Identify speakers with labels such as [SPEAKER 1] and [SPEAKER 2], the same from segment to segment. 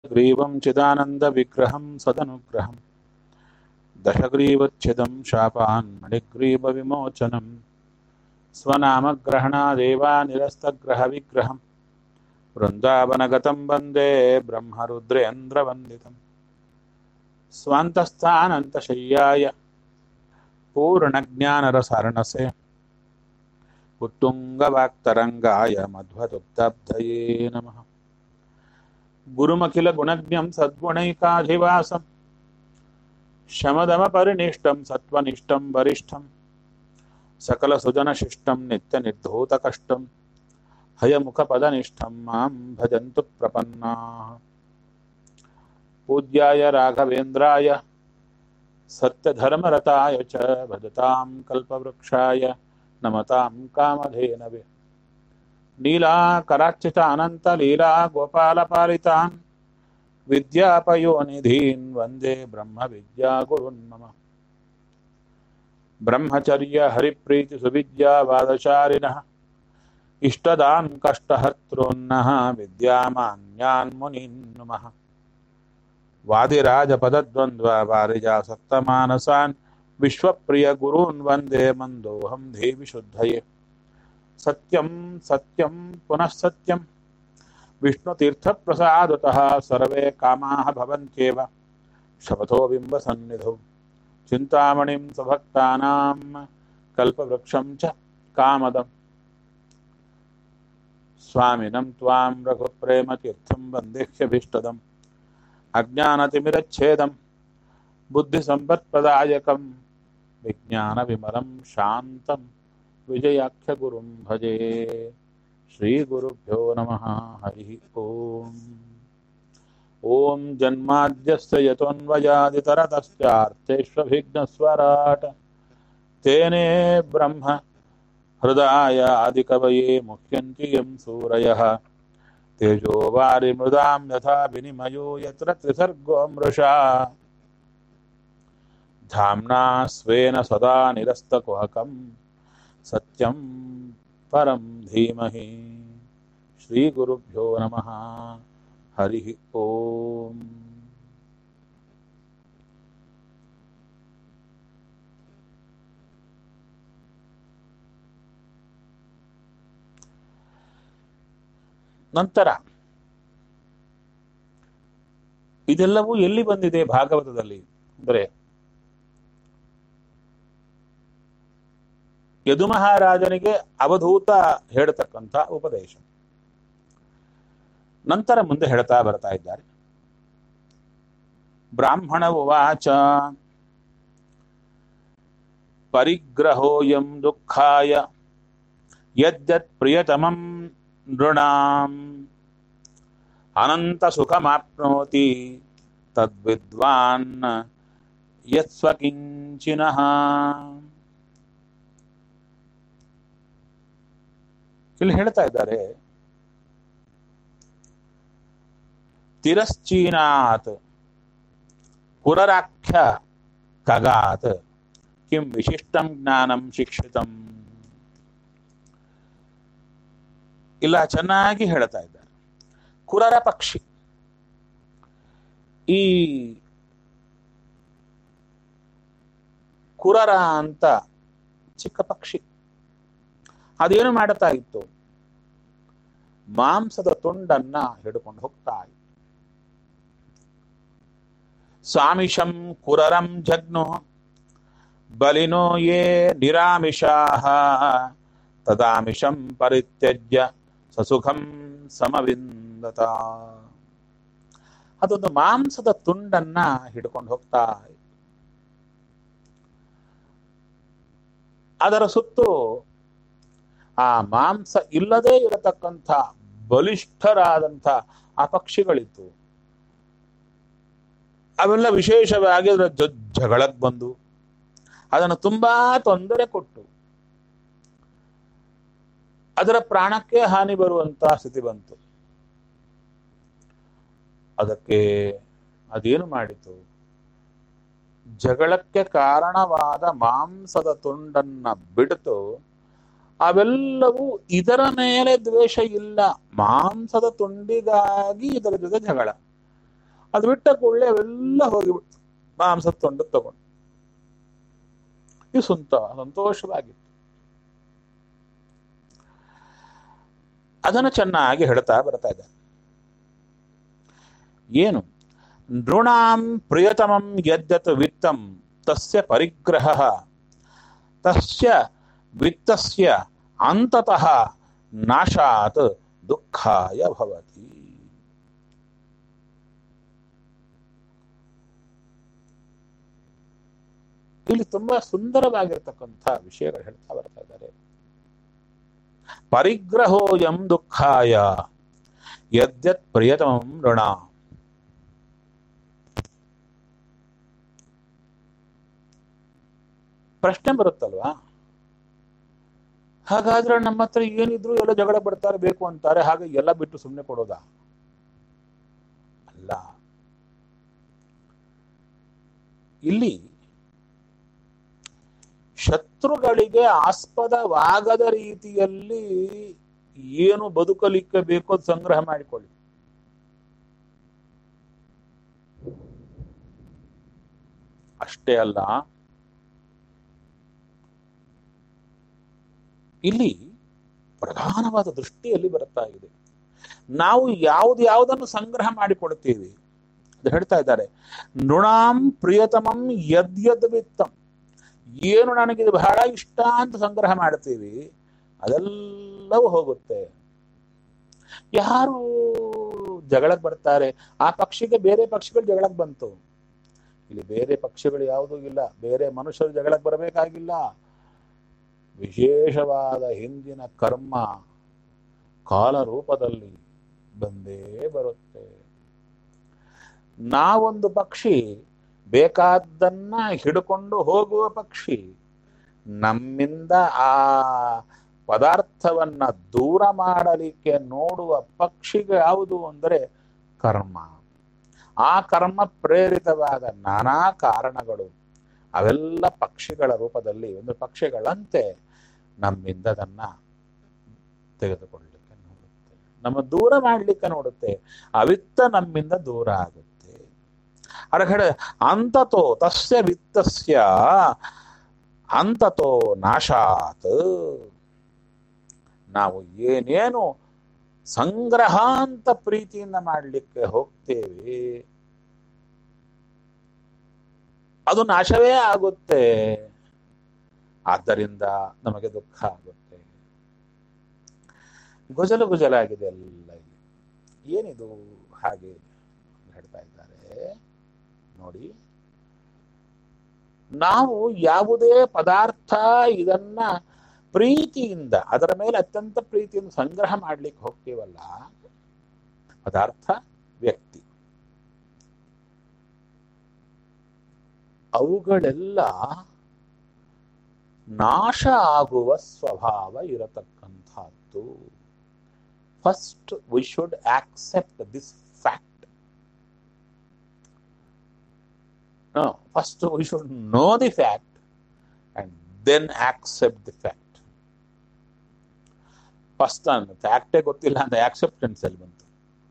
[SPEAKER 1] ग्रीवं चिदानन्दविग्रहं सदनुग्रहं दशग्रीवच्छिदं शापान् मणिग्रीवविमोचनं स्वनामग्रहणादेवा निरस्तग्रहविग्रहं वृन्दावनगतं वन्दे ब्रह्मरुद्रेन्द्रवन्दितम् स्वान्तस्थानन्तशय्याय पूर्णज्ञानरसारणसे उत्तुङ्गवाक्तरङ्गाय मध्वदुग्धब्धये नमः गुरुमखिलगुणज्ञं सद्गुणैकाधिवासं शमदमपरिनिष्टं सत्त्वनिष्ठं वरिष्ठं सकलसुजनशिष्टं नित्यनिर्धूतकष्टं हयमुखपदनिष्ठं मां भजन्तु प्रपन्नाः पूज्याय राघवेन्द्राय सत्यधर्मरताय च भजतां कल्पवृक्षाय नमतां कामधेनवे नीलाकरार्चितानन्तलीला गोपालपालितान् विद्यापयोनिधीन् वन्दे ब्रह्मविद्यागुरुन् मम ब्रह्मचर्यहरिप्रीतिसुविद्यावादचारिणः इष्टदान् कष्टहर्तॄन्नः विद्यामान्यान् मुनीन् नुमः वादिराजपदद्वन्द्ववारिजासक्तमानसान् विश्वप्रियगुरून् वन्दे मन्दोऽहं देवि शुद्धये सत्यं सत्यं पुनः सत्यं विष्णुतीर्थप्रसादतः सर्वे कामाः भवन्त्येव शपथो बिम्बसन्निधौ चिन्तामणिं स्वभक्तानां कल्पवृक्षं च कामदम् स्वामिनं त्वां रघुप्रेमतीर्थं वन्देह्यभीष्टदम् अज्ञानतिमिरच्छेदं बुद्धिसम्पत्प्रदायकं विज्ञानविमलं शान्तं विजयाख्यगुरुं भजे श्रीगुरुभ्यो नमः हरिः ॐ ॐ जन्माद्यस्य यतोऽन्वयादितरतश्चार्थेष्वभिघ्नस्वराट् तेने ब्रह्म हृदाय आदिकवये मुह्यन्ति यं सूरयः तेजो वारिमृदां यथा विनिमयो यत्र त्रिसर्गो मृषा धाम्ना स्वेन सदा निरस्तकुहकम् सत्यं परं धीमहि श्रीगुरुभ्यो नमः हरिः ॐ ನಂತರ ಇದೆಲ್ಲವೂ ಎಲ್ಲಿ ಬಂದಿದೆ ಭಾಗವತದಲ್ಲಿ ಅಂದರೆ ಯದು ಮಹಾರಾಜನಿಗೆ ಅವಧೂತ ಹೇಳ್ತಕ್ಕಂಥ ಉಪದೇಶ ನಂತರ ಮುಂದೆ ಹೇಳ್ತಾ ಬರ್ತಾ ಇದ್ದಾರೆ ಬ್ರಾಹ್ಮಣ ಉವಾಚ ಪರಿಗ್ರಹೋಯಂ ದುಃಖಾಯ ಯದ್ಯತ್ ಪ್ರಿಯತಮಂ ನೃಣಾಂ ಅನಂತ ಸುಖಮಾಪ್ನೋತಿ ತದ್ವಿದ್ವಾನ್ ಯತ್ಸ್ವಕಿಂಚಿನಃ ಇಲ್ಲಿ ಹೇಳ್ತಾ ಇದ್ದಾರೆ ತಿರಶ್ಚೀನಾತ್ ಪುರರಾಖ್ಯ ಖಗಾತ್ ಕಿಂ ವಿಶಿಷ್ಟಂ ಜ್ಞಾನಂ ಶಿಕ್ಷಿತಂ ಇಲ್ಲ ಚೆನ್ನಾಗಿ ಹೇಳ್ತಾ ಇದ್ದಾರೆ ಕುರರ ಪಕ್ಷಿ ಈ ಕುರರ ಅಂತ ಚಿಕ್ಕ ಪಕ್ಷಿ ಅದೇನು ಮಾಡುತ್ತಾ ಇತ್ತು ಮಾಂಸದ ತುಂಡನ್ನ ಹಿಡ್ಕೊಂಡು ಹೋಗ್ತಾ ಇತ್ತು ಸ್ವಾಮಿಷಂ ಕುರರಂ ಜಗ್ನು ಬಲಿನೋ ಯೇ ನಿರಾಮಿಷಾಹ ತದಾಮಿಷಂ ಪರಿತ್ಯಜ್ಯ ಸಸುಖಂ ಸಮವಿಂದತ ಅದೊಂದು ಮಾಂಸದ ತುಂಡನ್ನ ಹಿಡ್ಕೊಂಡು ಹೋಗ್ತಾ ಇತ್ತು ಅದರ ಸುತ್ತು ಆ ಮಾಂಸ ಇಲ್ಲದೆ ಇರತಕ್ಕಂಥ ಬಲಿಷ್ಠರಾದಂಥ ಆ ಪಕ್ಷಿಗಳಿತ್ತು ಅವೆಲ್ಲ ವಿಶೇಷವಾಗಿ ಅದರ ಜಗಳಕ್ಕೆ ಬಂದು ಅದನ್ನು ತುಂಬಾ ತೊಂದರೆ ಕೊಟ್ಟು ಅದರ ಪ್ರಾಣಕ್ಕೆ ಹಾನಿ ಬರುವಂತ ಸ್ಥಿತಿ ಬಂತು ಅದಕ್ಕೆ ಅದೇನು ಮಾಡಿತು ಜಗಳಕ್ಕೆ ಕಾರಣವಾದ ಮಾಂಸದ ತುಂಡನ್ನ ಬಿಡ್ತು ಅವೆಲ್ಲವೂ ಇದರ ಮೇಲೆ ದ್ವೇಷ ಇಲ್ಲ ಮಾಂಸದ ತುಂಡಿಗಾಗಿ ಇದರ ಜೊತೆ ಜಗಳ ಅದು ಬಿಟ್ಟ ಕೂಡಲೇ ಅವೆಲ್ಲ ಹೋಗಿಬಿಡ್ತು ಮಾಂಸ ತೊಂಡು ತಗೊಂಡು ಇದು ಸುಂತ ಸಂತೋಷವಾಗಿತ್ತು ಅದನ್ನು ಚೆನ್ನಾಗಿ ಹೇಳ್ತಾ ಬರ್ತಾ ಇದ್ದಾನೆ ಏನು ನೃಣಾಂ ಪ್ರಿಯತಮಂ ಯದ್ಯತ್ ವಿತ್ತಂ ತಸ್ಯ ಪರಿಗ್ರಹ ತಸ್ಯ ವಿತ್ತಸ್ಯ ಅಂತತಃ ನಾಶಾತ್ ದುಃಖಾಯ ಭವತಿ ಇಲ್ಲಿ ತುಂಬಾ ಸುಂದರವಾಗಿರ್ತಕ್ಕಂಥ ವಿಷಯಗಳು ಹೇಳ್ತಾ ಬರ್ತಾ ಇದ್ದಾರೆ ಪರಿಗ್ರಹೋಯಂ ದುಃಖಾಯ ಯದ್ಯತ್ ಪ್ರಿಯತಮಂ ಋಣ ಪ್ರಶ್ನೆ ಬರುತ್ತಲ್ವಾ ಹಾಗಾದ್ರೆ ನಮ್ಮ ಹತ್ರ ಏನಿದ್ರು ಎಲ್ಲ ಜಗಳ ಬಿಡ್ತಾರೆ ಬೇಕು ಅಂತಾರೆ ಹಾಗೆ ಎಲ್ಲ ಬಿಟ್ಟು ಸುಮ್ಮನೆ ಕೊಡೋದಾ ಅಲ್ಲ ಇಲ್ಲಿ ಶತ್ರುಗಳಿಗೆ ಆಸ್ಪದವಾಗದ ರೀತಿಯಲ್ಲಿ ಏನು ಬದುಕಲಿಕ್ಕೆ ಬೇಕೋ ಅದು ಸಂಗ್ರಹ ಮಾಡಿಕೊಳ್ಳಿ ಅಷ್ಟೇ ಅಲ್ಲ ಇಲ್ಲಿ ಪ್ರಧಾನವಾದ ದೃಷ್ಟಿಯಲ್ಲಿ ಬರ್ತಾ ಇದೆ ನಾವು ಯಾವ್ದು ಯಾವುದನ್ನು ಸಂಗ್ರಹ ಮಾಡಿಕೊಡ್ತೀವಿ ಅದು ಹೇಳ್ತಾ ಇದ್ದಾರೆ ನೃಣಾಂ ಪ್ರಿಯತಮಂ ಯದ್ಯದ್ ವಿತ್ತಂ ಏನು ನನಗಿದು ಬಹಳ ಇಷ್ಟ ಅಂತ ಸಂಗ್ರಹ ಮಾಡ್ತೀವಿ ಅದೆಲ್ಲವೂ ಹೋಗುತ್ತೆ ಯಾರು ಜಗಳಕ್ಕೆ ಬರ್ತಾರೆ ಆ ಪಕ್ಷಿಗೆ ಬೇರೆ ಪಕ್ಷಿಗಳು ಜಗಳಕ್ಕೆ ಬಂತು ಇಲ್ಲಿ ಬೇರೆ ಪಕ್ಷಿಗಳು ಯಾವುದೂ ಇಲ್ಲ ಬೇರೆ ಮನುಷ್ಯರು ಜಗಳಕ್ಕೆ ಬರಬೇಕಾಗಿಲ್ಲ ವಿಶೇಷವಾದ ಹಿಂದಿನ ಕರ್ಮ ಕಾಲ ರೂಪದಲ್ಲಿ ಬಂದೇ ಬರುತ್ತೆ ನಾವೊಂದು ಪಕ್ಷಿ ಬೇಕಾದ್ದನ್ನ ಹಿಡ್ಕೊಂಡು ಹೋಗುವ ಪಕ್ಷಿ ನಮ್ಮಿಂದ ಆ ಪದಾರ್ಥವನ್ನ ದೂರ ಮಾಡಲಿಕ್ಕೆ ನೋಡುವ ಪಕ್ಷಿಗೆ ಯಾವುದು ಅಂದರೆ ಕರ್ಮ ಆ ಕರ್ಮ ಪ್ರೇರಿತವಾದ ನಾನಾ ಕಾರಣಗಳು ಅವೆಲ್ಲ ಪಕ್ಷಿಗಳ ರೂಪದಲ್ಲಿ ಒಂದು ಪಕ್ಷಿಗಳಂತೆ ನಮ್ಮಿಂದ ಅದನ್ನ ತೆಗೆದುಕೊಳ್ಳಲಿಕ್ಕೆ ನೋಡುತ್ತೆ ನಮ್ಮ ದೂರ ಮಾಡಲಿಕ್ಕೆ ನೋಡುತ್ತೆ ಅವಿತ್ತ ನಮ್ಮಿಂದ ದೂರ ಆಗುತ್ತೆ ಅರ್ಹಡೆ ಅಂತತೋ ತಸ್ಯ ವಿತ್ತಸ್ಯ ಅಂತತೋ ನಾಶಾತ್ ನಾವು ಏನೇನು ಸಂಗ್ರಹ ಅಂತ ಪ್ರೀತಿಯಿಂದ ಮಾಡಲಿಕ್ಕೆ ಹೋಗ್ತೇವೆ ಅದು ನಾಶವೇ ಆಗುತ್ತೆ ಆದ್ದರಿಂದ ನಮಗೆ ದುಃಖ ಆಗುತ್ತೆ ಗುಜಲು ಗುಜಲಾಗಿದೆ ಎಲ್ಲ ಇಲ್ಲಿ ಏನಿದು ಹಾಗೆ ಹೇಳ್ತಾ ಇದ್ದಾರೆ ನೋಡಿ ನಾವು ಯಾವುದೇ ಪದಾರ್ಥ ಇದನ್ನ ಪ್ರೀತಿಯಿಂದ ಅದರ ಮೇಲೆ ಅತ್ಯಂತ ಪ್ರೀತಿಯಿಂದ ಸಂಗ್ರಹ ಮಾಡ್ಲಿಕ್ಕೆ ಹೋಗ್ತೀವಲ್ಲ ಪದಾರ್ಥ ವ್ಯಕ್ತಿ ಅವುಗಳೆಲ್ಲ ನಾಶ ಆಗುವ ಸ್ವಭಾವ ಇರತಕ್ಕಂಥದ್ದು first we should accept this fact first we should know the fact and then accept the fact first ಫ್ಯಾಕ್ಟೇ ಗೊತ್ತಿಲ್ಲ ಅಂತ ಆಕ್ಸೆಪ್ಟೆನ್ಸ್ ಅಲ್ಲಿ ಬಂತು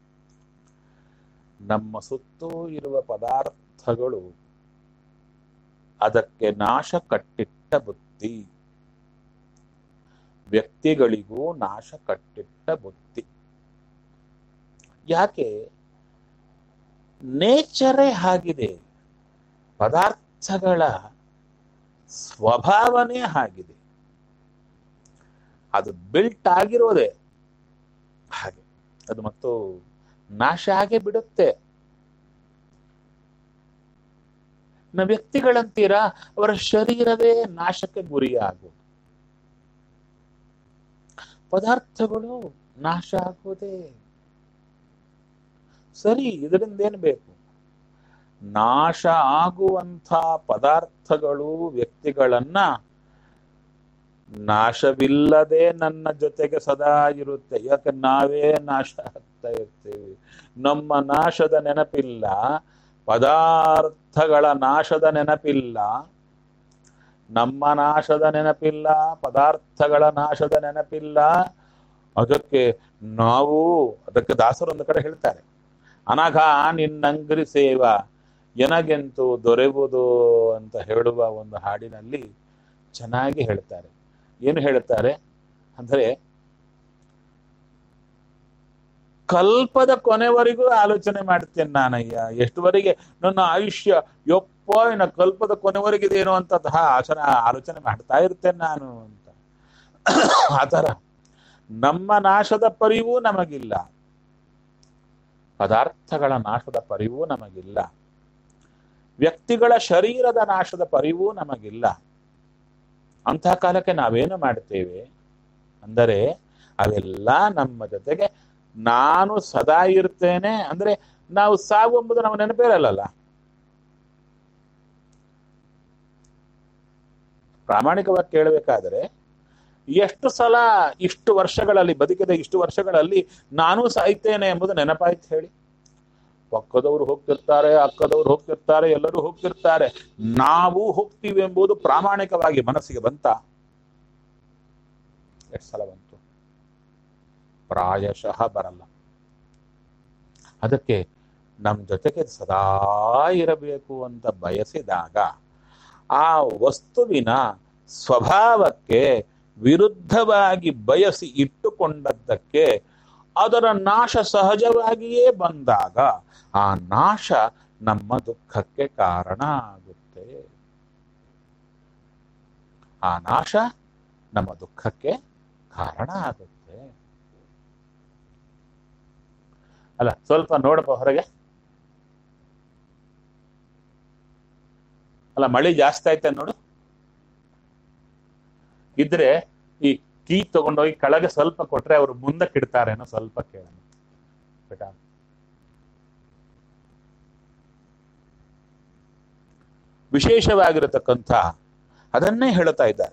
[SPEAKER 1] ನಮ್ಮ ಸುತ್ತೂ ಇರುವ ಪದಾರ್ಥಗಳು ಅದಕ್ಕೆ ನಾಶ ಕಟ್ಟಿಟ್ಟ ಬುದ್ಧಿ ವ್ಯಕ್ತಿಗಳಿಗೂ ನಾಶ ಕಟ್ಟಿಟ್ಟ ಬುದ್ಧಿ ಯಾಕೆ ನೇಚರೇ ಆಗಿದೆ ಪದಾರ್ಥಗಳ ಸ್ವಭಾವನೇ ಆಗಿದೆ ಅದು ಬಿಲ್ಟ್ ಆಗಿರೋದೆ ಹಾಗೆ ಅದು ಮತ್ತು ನಾಶ ಆಗೇ ಬಿಡುತ್ತೆ ನ ವ್ಯಕ್ತಿಗಳಂತೀರಾ ಅವರ ಶರೀರವೇ ನಾಶಕ್ಕೆ ಗುರಿಯಾಗುವುದು ಪದಾರ್ಥಗಳು ನಾಶ ಆಗುವುದೇ ಸರಿ ಇದರಿಂದ ಏನು ಬೇಕು ನಾಶ ಆಗುವಂಥ ಪದಾರ್ಥಗಳು ವ್ಯಕ್ತಿಗಳನ್ನ ನಾಶವಿಲ್ಲದೆ ನನ್ನ ಜೊತೆಗೆ ಸದಾ ಇರುತ್ತೆ ಯಾಕೆ ನಾವೇ ನಾಶ ಆಗ್ತಾ ಇರ್ತೀವಿ ನಮ್ಮ ನಾಶದ ನೆನಪಿಲ್ಲ ಪದಾರ್ಥಗಳ ನಾಶದ ನೆನಪಿಲ್ಲ ನಮ್ಮ ನಾಶದ ನೆನಪಿಲ್ಲ ಪದಾರ್ಥಗಳ ನಾಶದ ನೆನಪಿಲ್ಲ ಅದಕ್ಕೆ ನಾವು ಅದಕ್ಕೆ ದಾಸರು ಒಂದು ಕಡೆ ಹೇಳ್ತಾರೆ ಅನಘ ನಿನ್ನಂಗ್ರಿ ಸೇವ ಎನಗೆಂತು ದೊರೆಯುವುದು ಅಂತ ಹೇಳುವ ಒಂದು ಹಾಡಿನಲ್ಲಿ ಚೆನ್ನಾಗಿ ಹೇಳ್ತಾರೆ ಏನು ಹೇಳುತ್ತಾರೆ ಅಂದರೆ ಕಲ್ಪದ ಕೊನೆವರೆಗೂ ಆಲೋಚನೆ ಮಾಡ್ತೇನೆ ನಾನಯ್ಯ ಎಷ್ಟುವರೆಗೆ ನನ್ನ ಆಯುಷ್ಯ ಯಪ್ಪ ಇನ್ನ ಕಲ್ಪದ ಕೊನೆವರೆಗಿದೇನೋ ಅಂತಹ ಆಚರ ಆಲೋಚನೆ ಮಾಡ್ತಾ ಇರ್ತೇನೆ ನಾನು ಅಂತ ಆತರ ನಮ್ಮ ನಾಶದ ಪರಿವೂ ನಮಗಿಲ್ಲ ಪದಾರ್ಥಗಳ ನಾಶದ ಪರಿವೂ ನಮಗಿಲ್ಲ ವ್ಯಕ್ತಿಗಳ ಶರೀರದ ನಾಶದ ಪರಿವೂ ನಮಗಿಲ್ಲ ಅಂತಹ ಕಾಲಕ್ಕೆ ನಾವೇನು ಮಾಡ್ತೇವೆ ಅಂದರೆ ಅವೆಲ್ಲ ನಮ್ಮ ಜೊತೆಗೆ ನಾನು ಸದಾ ಇರ್ತೇನೆ ಅಂದ್ರೆ ನಾವು ಸಾವು ಎಂಬುದು ನಮ್ಮ ನೆನಪಿರಲ್ಲ ಪ್ರಾಮಾಣಿಕವಾಗಿ ಕೇಳಬೇಕಾದ್ರೆ ಎಷ್ಟು ಸಲ ಇಷ್ಟು ವರ್ಷಗಳಲ್ಲಿ ಬದುಕಿದ ಇಷ್ಟು ವರ್ಷಗಳಲ್ಲಿ ನಾನು ಸಾಯ್ತೇನೆ ಎಂಬುದು ನೆನಪಾಯ್ತು ಹೇಳಿ ಪಕ್ಕದವರು ಹೋಗ್ತಿರ್ತಾರೆ ಅಕ್ಕದವರು ಹೋಗ್ತಿರ್ತಾರೆ ಎಲ್ಲರೂ ಹೋಗ್ತಿರ್ತಾರೆ ನಾವು ಹೋಗ್ತೀವಿ ಎಂಬುದು ಪ್ರಾಮಾಣಿಕವಾಗಿ ಮನಸ್ಸಿಗೆ ಬಂತ ಎಷ್ಟು ಸಲ ಬಂತು ಪ್ರಾಯಶಃ ಬರಲ್ಲ ಅದಕ್ಕೆ ನಮ್ಮ ಜೊತೆಗೆ ಸದಾ ಇರಬೇಕು ಅಂತ ಬಯಸಿದಾಗ ಆ ವಸ್ತುವಿನ ಸ್ವಭಾವಕ್ಕೆ ವಿರುದ್ಧವಾಗಿ ಬಯಸಿ ಇಟ್ಟುಕೊಂಡದ್ದಕ್ಕೆ ಅದರ ನಾಶ ಸಹಜವಾಗಿಯೇ ಬಂದಾಗ ಆ ನಾಶ ನಮ್ಮ ದುಃಖಕ್ಕೆ ಕಾರಣ ಆಗುತ್ತೆ ಆ ನಾಶ ನಮ್ಮ ದುಃಖಕ್ಕೆ ಕಾರಣ ಆಗುತ್ತೆ ಅಲ್ಲ ಸ್ವಲ್ಪ ನೋಡಪ್ಪ ಹೊರಗೆ ಅಲ್ಲ ಮಳೆ ಜಾಸ್ತಿ ಆಯ್ತಾ ನೋಡು ಇದ್ರೆ ಈ ಕೀ ತಗೊಂಡೋಗಿ ಕೆಳಗೆ ಸ್ವಲ್ಪ ಕೊಟ್ರೆ ಅವರು ಮುಂದಕ್ಕೆ ಇಡ್ತಾರೇನೋ ಸ್ವಲ್ಪ ಕೇಳೋಣ ಬೇಟಾ ವಿಶೇಷವಾಗಿರತಕ್ಕಂಥ ಅದನ್ನೇ ಹೇಳುತ್ತಾ ಇದ್ದಾರೆ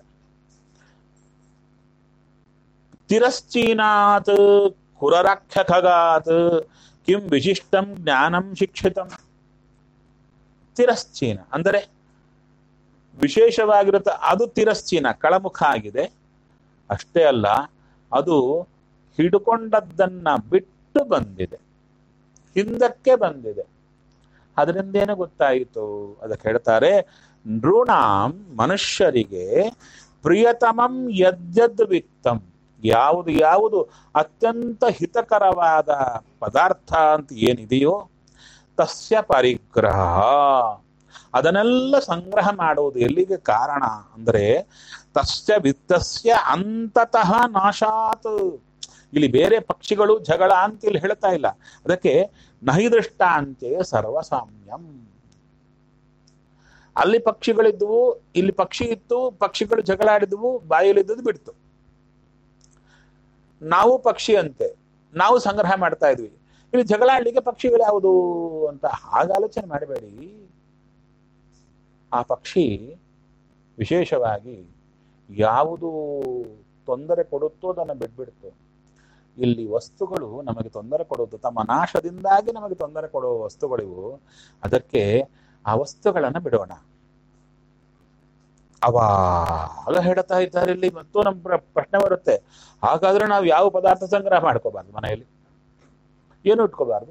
[SPEAKER 1] ತಿರಶ್ಚೀನಾತ್ ಕುರರಾಖ್ಯಖಗಾತ್ ಕಿಂ ವಿಶಿಷ್ಟಂ ಜ್ಞಾನಂ ಶಿಕ್ಷಿತಂ ತಿರಶ್ಚೀನ ಅಂದರೆ ವಿಶೇಷವಾಗಿರುತ್ತೆ ಅದು ತಿರಶ್ಚೀನ ಕಳಮುಖ ಆಗಿದೆ ಅಷ್ಟೇ ಅಲ್ಲ ಅದು ಹಿಡ್ಕೊಂಡದ್ದನ್ನ ಬಿಟ್ಟು ಬಂದಿದೆ ಹಿಂದಕ್ಕೆ ಬಂದಿದೆ ಅದರಿಂದ ಏನು ಗೊತ್ತಾಯಿತು ಅದಕ್ಕೆ ಹೇಳ್ತಾರೆ ನೃಣಾಂ ಮನುಷ್ಯರಿಗೆ ಪ್ರಿಯತಮಂ ಯದ್ಯದ್ ವಿತ್ತಂ ಯಾವುದು ಯಾವುದು ಅತ್ಯಂತ ಹಿತಕರವಾದ ಪದಾರ್ಥ ಅಂತ ಏನಿದೆಯೋ ತಸ್ಯ ಪರಿಗ್ರಹ ಅದನ್ನೆಲ್ಲ ಸಂಗ್ರಹ ಮಾಡುವುದು ಎಲ್ಲಿಗೆ ಕಾರಣ ಅಂದರೆ ತಸ್ಯ ವಿತ್ತಸ್ಯ ಅಂತತಃ ನಾಶಾತ್ ಇಲ್ಲಿ ಬೇರೆ ಪಕ್ಷಿಗಳು ಜಗಳ ಅಂತ ಇಲ್ಲಿ ಹೇಳ್ತಾ ಇಲ್ಲ ಅದಕ್ಕೆ ನಹಿ ದೃಷ್ಟ ಅಂತೆ ಸರ್ವಸಾಮ್ಯಂ ಅಲ್ಲಿ ಪಕ್ಷಿಗಳಿದ್ವು ಇಲ್ಲಿ ಪಕ್ಷಿ ಇತ್ತು ಪಕ್ಷಿಗಳು ಜಗಳ ಆಡಿದ್ವು ಬಾಯಲ್ಲಿದ್ದದ್ದು ಬಿಡ್ತು ನಾವು ಪಕ್ಷಿ ಅಂತೆ ನಾವು ಸಂಗ್ರಹ ಮಾಡ್ತಾ ಇದ್ವಿ ಇಲ್ಲಿ ಜಗಳ ಆಡ್ಲಿಕ್ಕೆ ಪಕ್ಷಿಗಳು ಯಾವುದು ಅಂತ ಹಾಗೆ ಆಲೋಚನೆ ಮಾಡಬೇಡಿ ಆ ಪಕ್ಷಿ ವಿಶೇಷವಾಗಿ ಯಾವುದು ತೊಂದರೆ ಕೊಡುತ್ತೋ ಅದನ್ನು ಬಿಟ್ಬಿಡ್ತು ಇಲ್ಲಿ ವಸ್ತುಗಳು ನಮಗೆ ತೊಂದರೆ ಕೊಡುವುದು ತಮ್ಮ ನಾಶದಿಂದಾಗಿ ನಮಗೆ ತೊಂದರೆ ಕೊಡುವ ವಸ್ತುಗಳಿವು ಅದಕ್ಕೆ ಆ ವಸ್ತುಗಳನ್ನು ಬಿಡೋಣ ಅವಾಗ ಹೇಳ್ತಾ ಇದ್ದಾರೆ ಇಲ್ಲಿ ಮತ್ತು ನಮ್ಮ ಪ್ರ- ಪ್ರಶ್ನೆ ಬರುತ್ತೆ ಹಾಗಾದ್ರೆ ನಾವು ಯಾವ ಪದಾರ್ಥ ಸಂಗ್ರಹ ಮಾಡ್ಕೋಬಾರ್ದು ಮನೆಯಲ್ಲಿ ಏನು ಇಟ್ಕೋಬಾರ್ದು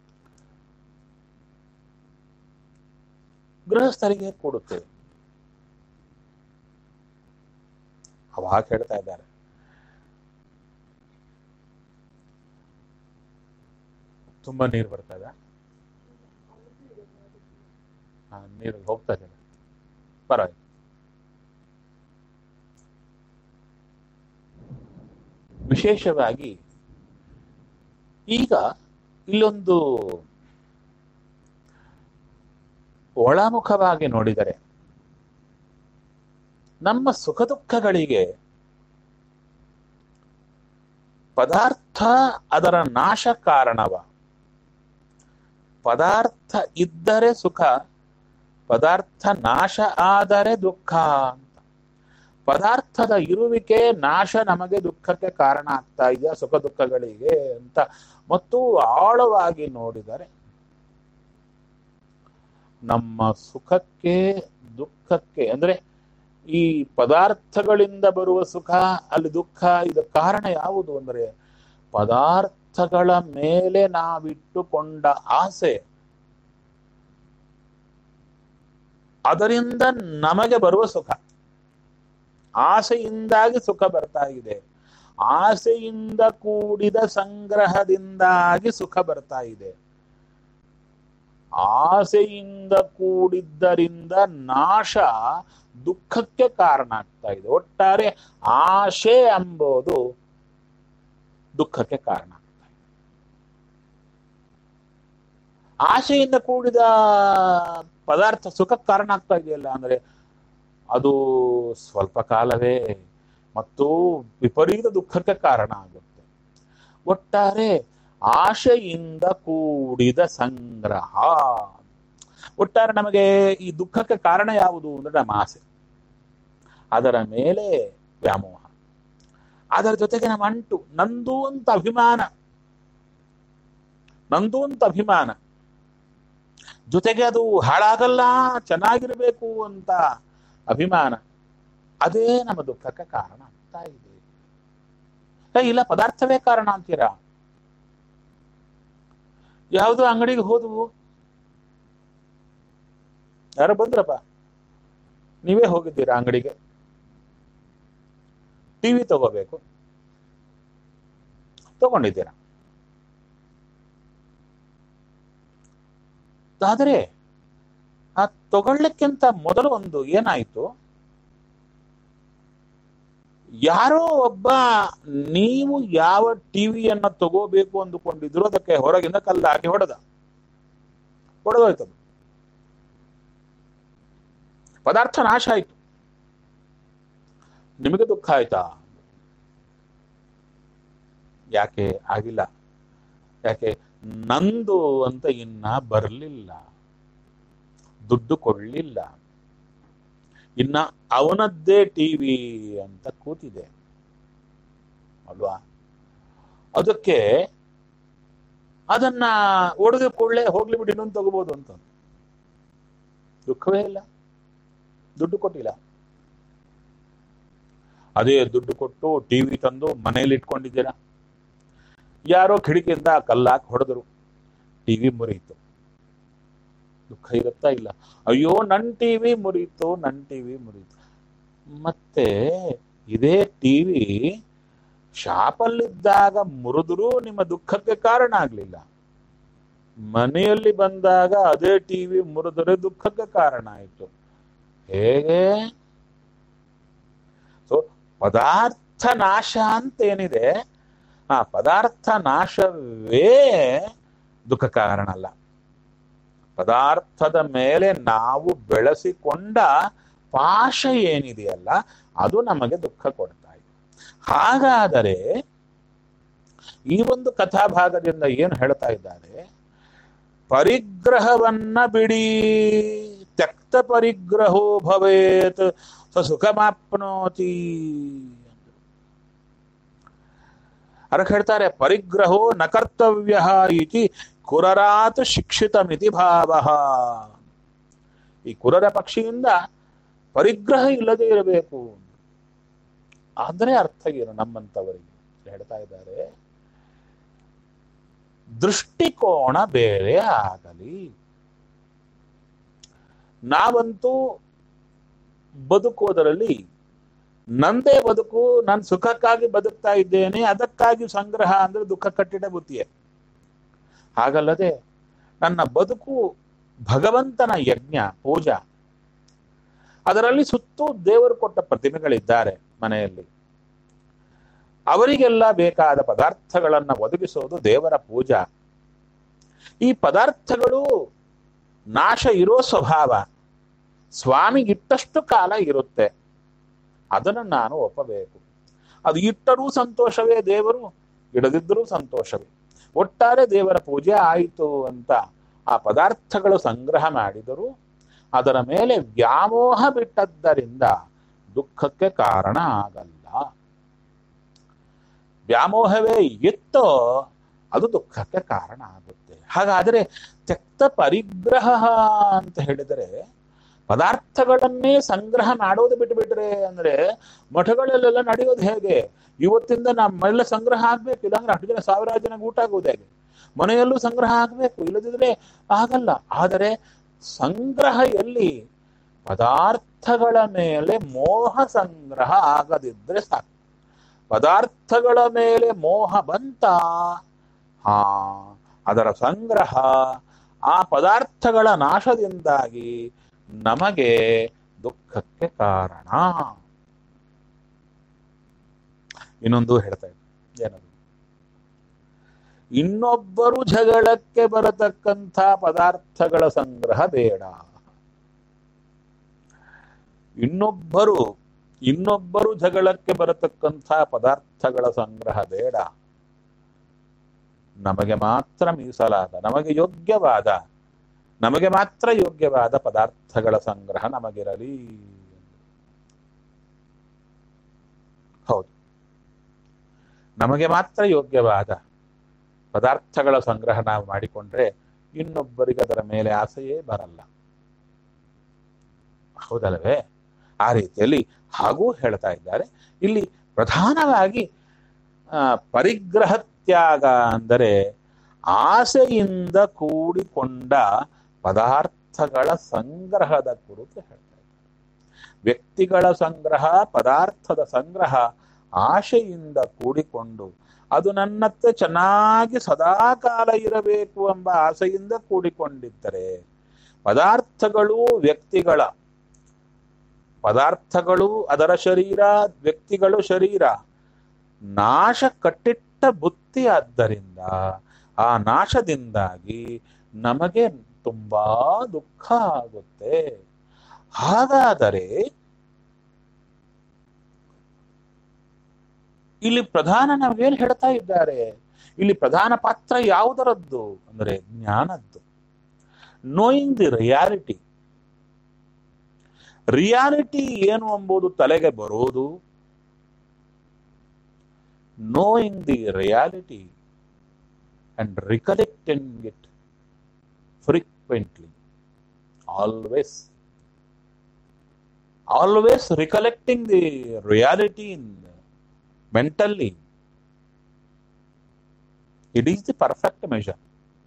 [SPEAKER 1] ಗೃಹಸ್ಥರಿಗೆ ಕೊಡುತ್ತೆ ಅವಾಗ ಹೇಳ್ತಾ ಇದ್ದಾರೆ ತುಂಬಾ ನೀರು ಬರ್ತಾ ಇದೆ ಹಾ ನೀರು ಹೋಗ್ತಾ ಇದೆ ಪರವಾಗಿಲ್ಲ ವಿಶೇಷವಾಗಿ ಈಗ ಇಲ್ಲೊಂದು ಒಳಮುಖವಾಗಿ ನೋಡಿದರೆ ನಮ್ಮ ಸುಖ ದುಃಖಗಳಿಗೆ ಪದಾರ್ಥ ಅದರ ನಾಶ ಕಾರಣವ ಪದಾರ್ಥ ಇದ್ದರೆ ಸುಖ ಪದಾರ್ಥ ನಾಶ ಆದರೆ ದುಃಖ ಅಂತ ಪದಾರ್ಥದ ಇರುವಿಕೆ ನಾಶ ನಮಗೆ ದುಃಖಕ್ಕೆ ಕಾರಣ ಆಗ್ತಾ ಇದೆಯಾ ಸುಖ ದುಃಖಗಳಿಗೆ ಅಂತ ಮತ್ತು ಆಳವಾಗಿ ನೋಡಿದರೆ ನಮ್ಮ ಸುಖಕ್ಕೆ ದುಃಖಕ್ಕೆ ಅಂದ್ರೆ ಈ ಪದಾರ್ಥಗಳಿಂದ ಬರುವ ಸುಖ ಅಲ್ಲಿ ದುಃಖ ಇದು ಕಾರಣ ಯಾವುದು ಅಂದರೆ ಪದಾರ್ಥ ಪದಾರ್ಥಗಳ ಮೇಲೆ ನಾವಿಟ್ಟುಕೊಂಡ ಆಸೆ ಅದರಿಂದ ನಮಗೆ ಬರುವ ಸುಖ ಆಸೆಯಿಂದಾಗಿ ಸುಖ ಬರ್ತಾ ಇದೆ ಆಸೆಯಿಂದ ಕೂಡಿದ ಸಂಗ್ರಹದಿಂದಾಗಿ ಸುಖ ಬರ್ತಾ ಇದೆ ಆಸೆಯಿಂದ ಕೂಡಿದ್ದರಿಂದ ನಾಶ ದುಃಖಕ್ಕೆ ಕಾರಣ ಆಗ್ತಾ ಇದೆ ಒಟ್ಟಾರೆ ಆಶೆ ಎಂಬುದು ದುಃಖಕ್ಕೆ ಕಾರಣ ಆಗ್ತಾ ಇದೆ ಆಶೆಯಿಂದ ಕೂಡಿದ ಪದಾರ್ಥ ಸುಖಕ್ಕೆ ಕಾರಣ ಆಗ್ತಾ ಇದೆಯಲ್ಲ ಅಂದ್ರೆ ಅದು ಸ್ವಲ್ಪ ಕಾಲವೇ ಮತ್ತು ವಿಪರೀತ ದುಃಖಕ್ಕೆ ಕಾರಣ ಆಗುತ್ತೆ ಒಟ್ಟಾರೆ ಆಶೆಯಿಂದ ಕೂಡಿದ ಸಂಗ್ರಹ ಒಟ್ಟಾರೆ ನಮಗೆ ಈ ದುಃಖಕ್ಕೆ ಕಾರಣ ಯಾವುದು ಅಂದ್ರೆ ನಮ್ಮ ಆಸೆ ಅದರ ಮೇಲೆ ವ್ಯಾಮೋಹ ಅದರ ಜೊತೆಗೆ ನಮ್ಮ ಅಂಟು ನಂದು ಅಂತ ಅಭಿಮಾನ ನಂದು ಅಂತ ಅಭಿಮಾನ ಜೊತೆಗೆ ಅದು ಹಾಳಾಗಲ್ಲ ಚೆನ್ನಾಗಿರ್ಬೇಕು ಅಂತ ಅಭಿಮಾನ ಅದೇ ನಮ್ಮ ದುಃಖಕ್ಕೆ ಕಾರಣ ಆಗ್ತಾ ಇದೆ ಏ, ಇಲ್ಲ ಪದಾರ್ಥವೇ ಕಾರಣ ಅಂತೀರಾ ಯಾವುದೋ ಅಂಗಡಿಗೆ ಹೋದವು ಯಾರೋ ಬಂದ್ರಪ್ಪ ನೀವೇ ಹೋಗಿದ್ದೀರಾ ಅಂಗಡಿಗೆ ಟಿವಿ ತಗೋಬೇಕು ತಗೊಂಡಿದ್ದೀರಾ ಆದರೆ ಆ ತಗೊಳ್ಲಿಕ್ಕಿಂತ ಮೊದಲು ಒಂದು ಏನಾಯ್ತು ಯಾರೋ ಒಬ್ಬ ನೀವು ಯಾವ ಟಿವಿಯನ್ನ ತಗೋಬೇಕು ಅಂದುಕೊಂಡಿದ್ರು ಅದಕ್ಕೆ ಹೊರಗಿಂದ ಕಲ್ಲು ಹಾಕಿ ಹೊಡೆದ ಹೊಡೆದೋಯ್ತದು ಪದಾರ್ಥ ನಾಶ ಆಯ್ತು ನಿಮಗೆ ದುಃಖ ಆಯ್ತಾ ಯಾಕೆ ಆಗಿಲ್ಲ ಯಾಕೆ ನಂದು ಅಂತ ಇನ್ನ ಬರಲಿಲ್ಲ ದುಡ್ಡು ಕೊಡ್ಲಿಲ್ಲ ಇನ್ನ ಅವನದ್ದೇ ಟಿವಿ ಅಂತ ಕೂತಿದೆ ಅಲ್ವಾ ಅದಕ್ಕೆ ಅದನ್ನ ಒಡೆದು ಕೂಡಲೇ ಹೋಗ್ಲಿ ಬಿಡಿ ಇನ್ನೊಂದು ತಗೋಬಹುದು ಅಂತ ದುಃಖವೇ ಇಲ್ಲ ದುಡ್ಡು ಕೊಟ್ಟಿಲ್ಲ ಅದೇ ದುಡ್ಡು ಕೊಟ್ಟು ಟಿವಿ ತಂದು ಮನೇಲಿ ಇಟ್ಕೊಂಡಿದ್ದೀರಾ ಯಾರೋ ಕಿಡಿಕಿಯಿಂದ ಕಲ್ಲಾಕಿ ಹೊಡೆದ್ರು ಟಿವಿ ಮುರಿಯಿತು ದುಃಖ ಇರುತ್ತಾ ಇಲ್ಲ ಅಯ್ಯೋ ನನ್ ಟಿವಿ ಮುರಿಯಿತು ನನ್ ಟಿವಿ ಮುರಿಯಿತು ಮತ್ತೆ ಇದೇ ಟಿವಿ ಶಾಪಲ್ಲಿದ್ದಾಗ ಮುರಿದ್ರು ನಿಮ್ಮ ದುಃಖಕ್ಕೆ ಕಾರಣ ಆಗ್ಲಿಲ್ಲ ಮನೆಯಲ್ಲಿ ಬಂದಾಗ ಅದೇ ಟಿವಿ ಮುರಿದರೆ ದುಃಖಕ್ಕೆ ಕಾರಣ ಆಯ್ತು ಹೇಗೆ ಸೊ ಪದಾರ್ಥ ನಾಶ ಅಂತ ಏನಿದೆ ಆ ಪದಾರ್ಥ ನಾಶವೇ ದುಃಖ ಕಾರಣ ಅಲ್ಲ ಪದಾರ್ಥದ ಮೇಲೆ ನಾವು ಬೆಳೆಸಿಕೊಂಡ ಪಾಶ ಏನಿದೆಯಲ್ಲ ಅದು ನಮಗೆ ದುಃಖ ಕೊಡ್ತಾ ಇದೆ ಹಾಗಾದರೆ ಈ ಒಂದು ಕಥಾಭಾಗದಿಂದ ಏನು ಹೇಳ್ತಾ ಇದ್ದಾರೆ ಪರಿಗ್ರಹವನ್ನ ಬಿಡಿ ತ್ಯಕ್ತ ಪರಿಗ್ರಹೋ ಭವೇತ್ ಸ ಸುಖಮಾಪ್ನೋತಿ ಅದಕ್ಕೆ ಹೇಳ್ತಾರೆ ಪರಿಗ್ರಹೋ ನ ಕರ್ತವ್ಯ ಇತಿ ಕುರರಾತ್ ಶಿಕ್ಷಿತಮಿತಿ ಭಾವ ಈ ಕುರರ ಪಕ್ಷಿಯಿಂದ ಪರಿಗ್ರಹ ಇಲ್ಲದೆ ಇರಬೇಕು ಆದರೆ ಅರ್ಥ ಏನು ನಮ್ಮಂತವರಿಗೆ ಹೇಳ್ತಾ ಇದ್ದಾರೆ ದೃಷ್ಟಿಕೋನ ಬೇರೆ ಆಗಲಿ ನಾವಂತೂ ಬದುಕೋದರಲ್ಲಿ ನಂದೇ ಬದುಕು ನಾನು ಸುಖಕ್ಕಾಗಿ ಬದುಕ್ತಾ ಇದ್ದೇನೆ ಅದಕ್ಕಾಗಿ ಸಂಗ್ರಹ ಅಂದ್ರೆ ದುಃಖ ಕಟ್ಟಿಡ ಬುತ್ತಿಯೇ ಹಾಗಲ್ಲದೆ ನನ್ನ ಬದುಕು ಭಗವಂತನ ಯಜ್ಞ ಪೂಜಾ ಅದರಲ್ಲಿ ಸುತ್ತೂ ದೇವರು ಕೊಟ್ಟ ಪ್ರತಿಮೆಗಳಿದ್ದಾರೆ ಮನೆಯಲ್ಲಿ ಅವರಿಗೆಲ್ಲ ಬೇಕಾದ ಪದಾರ್ಥಗಳನ್ನ ಒದಗಿಸೋದು ದೇವರ ಪೂಜಾ ಈ ಪದಾರ್ಥಗಳು ನಾಶ ಇರೋ ಸ್ವಭಾವ ಸ್ವಾಮಿಗಿಟ್ಟಷ್ಟು ಕಾಲ ಇರುತ್ತೆ ಅದನ್ನು ನಾನು ಒಪ್ಪಬೇಕು ಅದು ಇಟ್ಟರೂ ಸಂತೋಷವೇ ದೇವರು ಇಡದಿದ್ದರೂ ಸಂತೋಷವೇ ಒಟ್ಟಾರೆ ದೇವರ ಪೂಜೆ ಆಯಿತು ಅಂತ ಆ ಪದಾರ್ಥಗಳು ಸಂಗ್ರಹ ಮಾಡಿದರು ಅದರ ಮೇಲೆ ವ್ಯಾಮೋಹ ಬಿಟ್ಟದ್ದರಿಂದ ದುಃಖಕ್ಕೆ ಕಾರಣ ಆಗಲ್ಲ ವ್ಯಾಮೋಹವೇ ಇತ್ತೋ ಅದು ದುಃಖಕ್ಕೆ ಕಾರಣ ಆಗುತ್ತೆ ಹಾಗಾದರೆ ತ್ಯಕ್ತ ಪರಿಗ್ರಹ ಅಂತ ಹೇಳಿದರೆ ಪದಾರ್ಥಗಳನ್ನೇ ಸಂಗ್ರಹ ಮಾಡೋದು ಬಿಟ್ಟುಬಿಟ್ರೆ ಅಂದ್ರೆ ಮಠಗಳಲ್ಲೆಲ್ಲ ನಡೆಯೋದು ಹೇಗೆ ಇವತ್ತಿಂದ ನಮ್ಮೆಲ್ಲ ಸಂಗ್ರಹ ಆಗ್ಬೇಕು ಇಲ್ಲಾಂದ್ರೆ ಹತ್ತು ಜನ ಸಾವಿರಾರು ಜನ ಊಟ ಆಗೋದು ಹೇಗೆ ಮನೆಯಲ್ಲೂ ಸಂಗ್ರಹ ಆಗ್ಬೇಕು ಇಲ್ಲದಿದ್ರೆ ಆಗಲ್ಲ ಆದರೆ ಸಂಗ್ರಹ ಎಲ್ಲಿ ಪದಾರ್ಥಗಳ ಮೇಲೆ ಮೋಹ ಸಂಗ್ರಹ ಆಗದಿದ್ರೆ ಸಾಕು ಪದಾರ್ಥಗಳ ಮೇಲೆ ಮೋಹ ಬಂತ ಹಾ ಅದರ ಸಂಗ್ರಹ ಆ ಪದಾರ್ಥಗಳ ನಾಶದಿಂದಾಗಿ ನಮಗೆ ದುಃಖಕ್ಕೆ ಕಾರಣ ಇನ್ನೊಂದು ಹೇಳ್ತಾ ಇದ್ದೆ ಏನದು ಇನ್ನೊಬ್ಬರು ಜಗಳಕ್ಕೆ ಬರತಕ್ಕಂಥ ಪದಾರ್ಥಗಳ ಸಂಗ್ರಹ ಬೇಡ ಇನ್ನೊಬ್ಬರು ಇನ್ನೊಬ್ಬರು ಜಗಳಕ್ಕೆ ಬರತಕ್ಕಂಥ ಪದಾರ್ಥಗಳ ಸಂಗ್ರಹ ಬೇಡ ನಮಗೆ ಮಾತ್ರ ಮೀಸಲಾದ ನಮಗೆ ಯೋಗ್ಯವಾದ ನಮಗೆ ಮಾತ್ರ ಯೋಗ್ಯವಾದ ಪದಾರ್ಥಗಳ ಸಂಗ್ರಹ ನಮಗಿರಲಿ ಹೌದು ನಮಗೆ ಮಾತ್ರ ಯೋಗ್ಯವಾದ ಪದಾರ್ಥಗಳ ಸಂಗ್ರಹ ನಾವು ಮಾಡಿಕೊಂಡ್ರೆ ಇನ್ನೊಬ್ಬರಿಗೆ ಅದರ ಮೇಲೆ ಆಸೆಯೇ ಬರಲ್ಲ ಹೌದಲ್ಲವೇ ಆ ರೀತಿಯಲ್ಲಿ ಹಾಗೂ ಹೇಳ್ತಾ ಇದ್ದಾರೆ ಇಲ್ಲಿ ಪ್ರಧಾನವಾಗಿ ಆ, ಪರಿಗ್ರಹ ತ್ಯಾಗ ಅಂದರೆ ಆಸೆಯಿಂದ ಕೂಡಿಕೊಂಡ ಪದಾರ್ಥಗಳ ಸಂಗ್ರಹದ ಕುರಿತು ಹೇಳ್ತಾ ಇದ್ದಾರೆ ವ್ಯಕ್ತಿಗಳ ಸಂಗ್ರಹ ಪದಾರ್ಥದ ಸಂಗ್ರಹ ಆಶೆಯಿಂದ ಕೂಡಿಕೊಂಡು ಅದು ನನ್ನತ್ತೆ ಚೆನ್ನಾಗಿ ಸದಾಕಾಲ ಇರಬೇಕು ಎಂಬ ಆಸೆಯಿಂದ ಕೂಡಿಕೊಂಡಿದ್ದರೆ ಪದಾರ್ಥಗಳು ವ್ಯಕ್ತಿಗಳ ಪದಾರ್ಥಗಳು ಅದರ ಶರೀರ ವ್ಯಕ್ತಿಗಳು ಶರೀರ ನಾಶ ಕಟ್ಟಿಟ್ಟ ಬುತ್ತಿ ಆದ್ದರಿಂದ ಆ ನಾಶದಿಂದಾಗಿ ನಮಗೆ ತುಂಬಾ ದುಃಖ ಆಗುತ್ತೆ ಹಾಗಾದರೆ ಇಲ್ಲಿ ಪ್ರಧಾನ ನಾವೇನ್ ಹೇಳ್ತಾ ಇದ್ದಾರೆ ಇಲ್ಲಿ ಪ್ರಧಾನ ಪಾತ್ರ ಯಾವುದರದ್ದು ಅಂದ್ರೆ ಜ್ಞಾನದ್ದು ನೋಯಿಂಗ್ ದಿ ರಿಯಾಲಿಟಿ ರಿಯಾಲಿಟಿ ಏನು ಎಂಬುದು ತಲೆಗೆ ಬರೋದು knowing the reality and recollecting it frequently always always recollecting the reality in mentally it is the perfect measure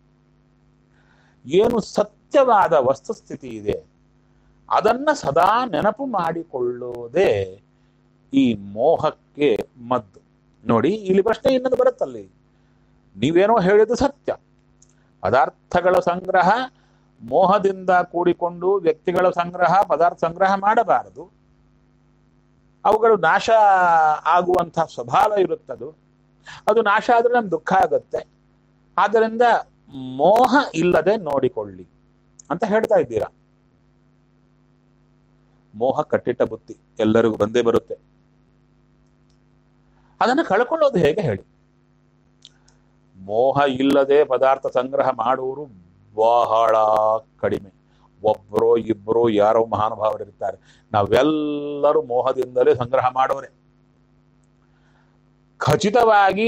[SPEAKER 1] ಏನು ಸತ್ಯವಾದ ವಸ್ತುಸ್ಥಿತಿ ಇದೆ ಅದನ್ನ ಸದಾ ನೆನಪು ಮಾಡಿಕೊಳ್ಳುವುದೇ ಈ ಮೋಹಕ್ಕೆ ಮದ್ದು ನೋಡಿ ಇಲ್ಲಿ ಪ್ರಶ್ನೆ ಇನ್ನೊಂದು ಬರುತ್ತಲ್ಲಿ ನೀವೇನೋ ಹೇಳಿದ್ದು ಸತ್ಯ ಪದಾರ್ಥಗಳ ಸಂಗ್ರಹ ಮೋಹದಿಂದ ಕೂಡಿಕೊಂಡು ವ್ಯಕ್ತಿಗಳ ಸಂಗ್ರಹ ಪದಾರ್ಥ ಸಂಗ್ರಹ ಮಾಡಬಾರದು ಅವುಗಳು ನಾಶ ಆಗುವಂಥ ಸ್ವಭಾವ ಇರುತ್ತದು ಅದು ನಾಶ ಆದ್ರೆ ನಮ್ಗೆ ದುಃಖ ಆಗುತ್ತೆ ಆದ್ದರಿಂದ ಮೋಹ ಇಲ್ಲದೆ ನೋಡಿಕೊಳ್ಳಿ ಅಂತ ಹೇಳ್ತಾ ಇದ್ದೀರಾ ಮೋಹ ಕಟ್ಟಿಟ್ಟ ಬುತ್ತಿ ಎಲ್ಲರಿಗೂ ಬಂದೇ ಬರುತ್ತೆ ಅದನ್ನು ಕಳ್ಕೊಳ್ಳೋದು ಹೇಗೆ ಹೇಳಿ ಮೋಹ ಇಲ್ಲದೆ ಪದಾರ್ಥ ಸಂಗ್ರಹ ಮಾಡುವವರು ಬಹಳ ಕಡಿಮೆ ಒಬ್ಬರೋ ಇಬ್ಬರೋ ಯಾರೋ ಮಹಾನುಭಾವರಿರ್ತಾರೆ ನಾವೆಲ್ಲರೂ ಮೋಹದಿಂದಲೇ ಸಂಗ್ರಹ ಮಾಡೋರೆ ಖಚಿತವಾಗಿ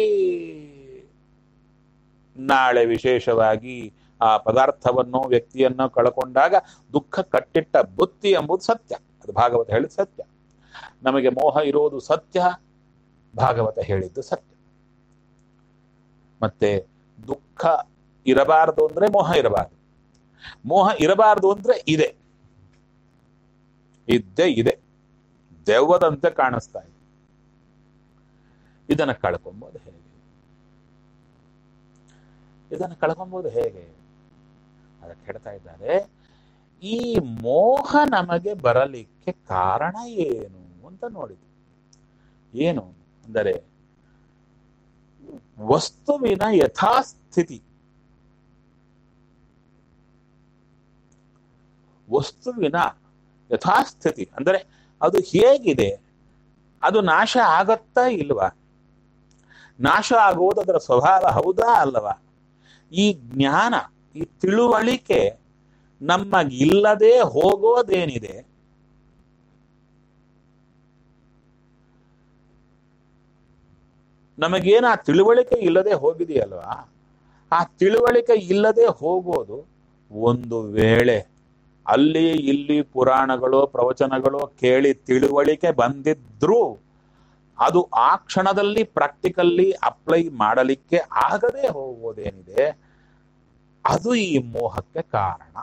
[SPEAKER 1] ನಾಳೆ ವಿಶೇಷವಾಗಿ ಆ ಪದಾರ್ಥವನ್ನು ವ್ಯಕ್ತಿಯನ್ನು ಕಳ್ಕೊಂಡಾಗ ದುಃಖ ಕಟ್ಟಿಟ್ಟ ಬುತ್ತಿ ಎಂಬುದು ಸತ್ಯ ಅದು ಭಾಗವತ ಹೇಳಿದ ಸತ್ಯ ನಮಗೆ ಮೋಹ ಇರೋದು ಸತ್ಯ ಭಾಗವತ ಹೇಳಿದ್ದು ಸತ್ಯ ಮತ್ತೆ ದುಃಖ ಇರಬಾರದು ಅಂದ್ರೆ ಮೋಹ ಇರಬಾರದು ಮೋಹ ಇರಬಾರದು ಅಂದ್ರೆ ಇದೆ ಇದ್ದೇ ಇದೆ ದೆವ್ವದಂತೆ ಕಾಣಿಸ್ತಾ ಇದೆ ಇದನ್ನ ಕಳ್ಕೊಂಬೋದು ಹೇಗೆ ಇದನ್ನು ಕಳ್ಕೊಂಬೋದು ಹೇಗೆ ಅದಕ್ಕೆ ಹೇಳ್ತಾ ಇದ್ದಾರೆ ಈ ಮೋಹ ನಮಗೆ ಬರಲಿಕ್ಕೆ ಕಾರಣ ಏನು ಅಂತ ನೋಡಿದ್ವಿ ಏನು ಅಂದರೆ ವಸ್ತುವಿನ ಯಥಾಸ್ಥಿತಿ ವಸ್ತುವಿನ ಯಥಾಸ್ಥಿತಿ ಅಂದರೆ ಅದು ಹೇಗಿದೆ ಅದು ನಾಶ ಆಗತ್ತಾ ಇಲ್ವಾ ನಾಶ ಆಗುವುದು ಅದರ ಸ್ವಭಾವ ಹೌದಾ ಅಲ್ಲವಾ ಈ ಜ್ಞಾನ ಈ ತಿಳುವಳಿಕೆ ನಮಗಿಲ್ಲದೆ ಹೋಗೋದೇನಿದೆ ನಮಗೇನು ಆ ತಿಳುವಳಿಕೆ ಇಲ್ಲದೆ ಹೋಗಿದೆಯಲ್ವಾ ಆ ತಿಳುವಳಿಕೆ ಇಲ್ಲದೆ ಹೋಗೋದು ಒಂದು ವೇಳೆ ಅಲ್ಲಿ ಇಲ್ಲಿ ಪುರಾಣಗಳು ಪ್ರವಚನಗಳು ಕೇಳಿ ತಿಳುವಳಿಕೆ ಬಂದಿದ್ರೂ ಅದು ಆ ಕ್ಷಣದಲ್ಲಿ ಪ್ರಾಕ್ಟಿಕಲ್ಲಿ ಅಪ್ಲೈ ಮಾಡಲಿಕ್ಕೆ ಆಗದೆ ಹೋಗುವುದೇನಿದೆ ಅದು ಈ ಮೋಹಕ್ಕೆ ಕಾರಣ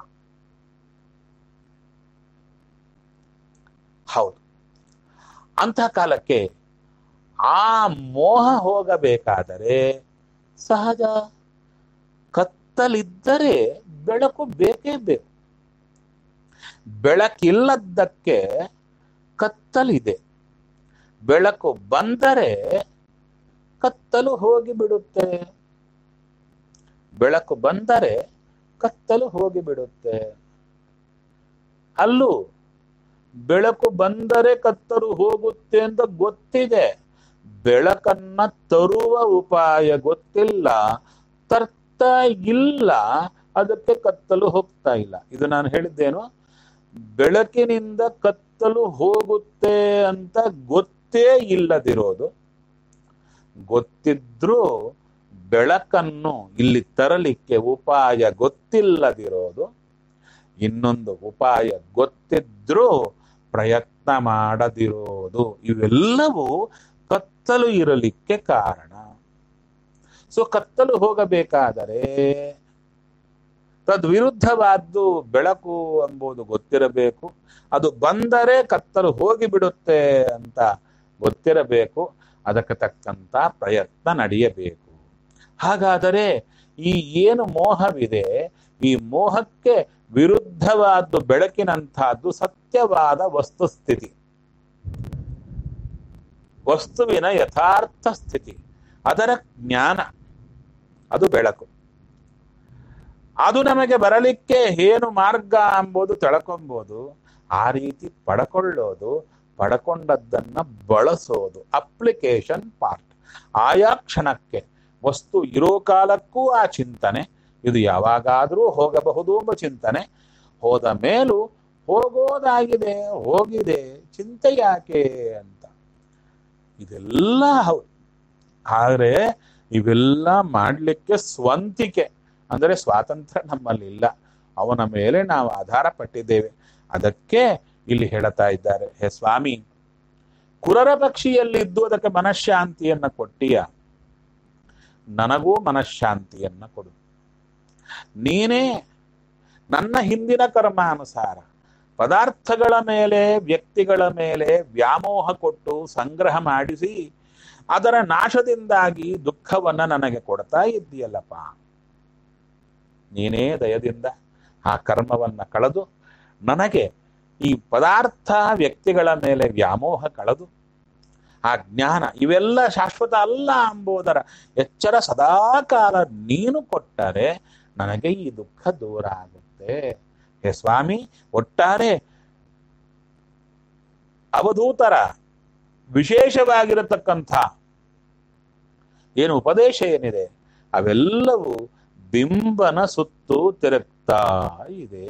[SPEAKER 1] ಹೌದು ಅಂತಹ ಕಾಲಕ್ಕೆ ಆ ಮೋಹ ಹೋಗಬೇಕಾದರೆ ಸಹಜ ಕತ್ತಲಿದ್ದರೆ ಬೆಳಕು ಬೇಕೇ ಬೇಕು ಬೆಳಕಿಲ್ಲದ್ದಕ್ಕೆ ಕತ್ತಲಿದೆ ಬೆಳಕು ಬಂದರೆ ಕತ್ತಲು ಹೋಗಿಬಿಡುತ್ತೆ ಬೆಳಕು ಬಂದರೆ ಕತ್ತಲು ಹೋಗಿಬಿಡುತ್ತೆ ಅಲ್ಲೂ ಬೆಳಕು ಬಂದರೆ ಕತ್ತಲು ಹೋಗುತ್ತೆ ಅಂತ ಗೊತ್ತಿದೆ ಬೆಳಕನ್ನ ತರುವ ಉಪಾಯ ಗೊತ್ತಿಲ್ಲ ತರ್ತಾ ಇಲ್ಲ ಅದಕ್ಕೆ ಕತ್ತಲು ಹೋಗ್ತಾ ಇಲ್ಲ ಇದು ನಾನು ಹೇಳಿದ್ದೇನು ಬೆಳಕಿನಿಂದ ಕತ್ತಲು ಹೋಗುತ್ತೆ ಅಂತ ಗೊತ್ತೇ ಇಲ್ಲದಿರೋದು ಗೊತ್ತಿದ್ರೂ ಬೆಳಕನ್ನು ಇಲ್ಲಿ ತರಲಿಕ್ಕೆ ಉಪಾಯ ಗೊತ್ತಿಲ್ಲದಿರೋದು ಇನ್ನೊಂದು ಉಪಾಯ ಗೊತ್ತಿದ್ರೂ ಪ್ರಯತ್ನ ಮಾಡದಿರೋದು ಇವೆಲ್ಲವೂ ಕತ್ತಲು ಇರಲಿಕ್ಕೆ ಕಾರಣ ಸೊ ಕತ್ತಲು ಹೋಗಬೇಕಾದರೆ ತದ್ವಿರುದ್ಧವಾದ್ದು ಬೆಳಕು ಎಂಬುದು ಗೊತ್ತಿರಬೇಕು ಅದು ಬಂದರೆ ಕತ್ತಲು ಹೋಗಿಬಿಡುತ್ತೆ ಅಂತ ಗೊತ್ತಿರಬೇಕು ಅದಕ್ಕೆ ತಕ್ಕಂತ ಪ್ರಯತ್ನ ನಡೆಯಬೇಕು ಹಾಗಾದರೆ ಈ ಏನು ಮೋಹವಿದೆ ಈ ಮೋಹಕ್ಕೆ ವಿರುದ್ಧವಾದ್ದು ಬೆಳಕಿನಂತಹದ್ದು ಸತ್ಯವಾದ ವಸ್ತುಸ್ಥಿತಿ ವಸ್ತುವಿನ ಯಥಾರ್ಥ ಸ್ಥಿತಿ ಅದರ ಜ್ಞಾನ ಅದು ಬೆಳಕು ಅದು ನಮಗೆ ಬರಲಿಕ್ಕೆ ಏನು ಮಾರ್ಗ ಎಂಬುದು ತಿಳ್ಕೊಂಬೋದು ಆ ರೀತಿ ಪಡ್ಕೊಳ್ಳೋದು ಪಡ್ಕೊಂಡದ್ದನ್ನ ಬಳಸೋದು ಅಪ್ಲಿಕೇಶನ್ ಪಾರ್ಟ್ ಆಯಾ ಕ್ಷಣಕ್ಕೆ ವಸ್ತು ಇರೋ ಕಾಲಕ್ಕೂ ಆ ಚಿಂತನೆ ಇದು ಯಾವಾಗಾದರೂ ಹೋಗಬಹುದು ಎಂಬ ಚಿಂತನೆ ಹೋದ ಮೇಲೂ ಹೋಗೋದಾಗಿದೆ ಹೋಗಿದೆ ಚಿಂತೆ ಯಾಕೆ ಅಂತ ಇದೆಲ್ಲ ಹೌದು ಆದರೆ ಇವೆಲ್ಲ ಮಾಡಲಿಕ್ಕೆ ಸ್ವಂತಿಕೆ ಅಂದರೆ ಸ್ವಾತಂತ್ರ್ಯ ನಮ್ಮಲ್ಲಿ ಇಲ್ಲ ಅವನ ಮೇಲೆ ನಾವು ಆಧಾರ ಪಟ್ಟಿದ್ದೇವೆ ಅದಕ್ಕೆ ಇಲ್ಲಿ ಹೇಳ್ತಾ ಇದ್ದಾರೆ ಹೇ ಸ್ವಾಮಿ ಕುರರ ಪಕ್ಷಿಯಲ್ಲಿದ್ದು ಅದಕ್ಕೆ ಮನಃಶಾಂತಿಯನ್ನ ಕೊಟ್ಟಿಯ ನನಗೂ ಮನಃಶಾಂತಿಯನ್ನ ಕೊಡು ನೀನೇ ನನ್ನ ಹಿಂದಿನ ಕರ್ಮಾನುಸಾರ ಪದಾರ್ಥಗಳ ಮೇಲೆ ವ್ಯಕ್ತಿಗಳ ಮೇಲೆ ವ್ಯಾಮೋಹ ಕೊಟ್ಟು ಸಂಗ್ರಹ ಮಾಡಿಸಿ ಅದರ ನಾಶದಿಂದಾಗಿ ದುಃಖವನ್ನ ನನಗೆ ಕೊಡ್ತಾ ಇದ್ದೀಯಲ್ಲಪ್ಪ ನೀನೇ ದಯದಿಂದ ಆ ಕರ್ಮವನ್ನ ಕಳೆದು ನನಗೆ ಈ ಪದಾರ್ಥ ವ್ಯಕ್ತಿಗಳ ಮೇಲೆ ವ್ಯಾಮೋಹ ಕಳೆದು ಆ ಜ್ಞಾನ ಇವೆಲ್ಲ ಶಾಶ್ವತ ಅಲ್ಲ ಎಂಬುದರ ಎಚ್ಚರ ಸದಾಕಾಲ ನೀನು ಕೊಟ್ಟರೆ ನನಗೆ ಈ ದುಃಖ ದೂರ ಆಗುತ್ತೆ ಹೇ ಸ್ವಾಮಿ ಒಟ್ಟಾರೆ ಅವಧೂತರ ವಿಶೇಷವಾಗಿರತಕ್ಕಂಥ ಏನು ಉಪದೇಶ ಏನಿದೆ ಅವೆಲ್ಲವೂ ಬಿಂಬನ ಸುತ್ತು ತಿರುಗ್ತಾ ಇದೆ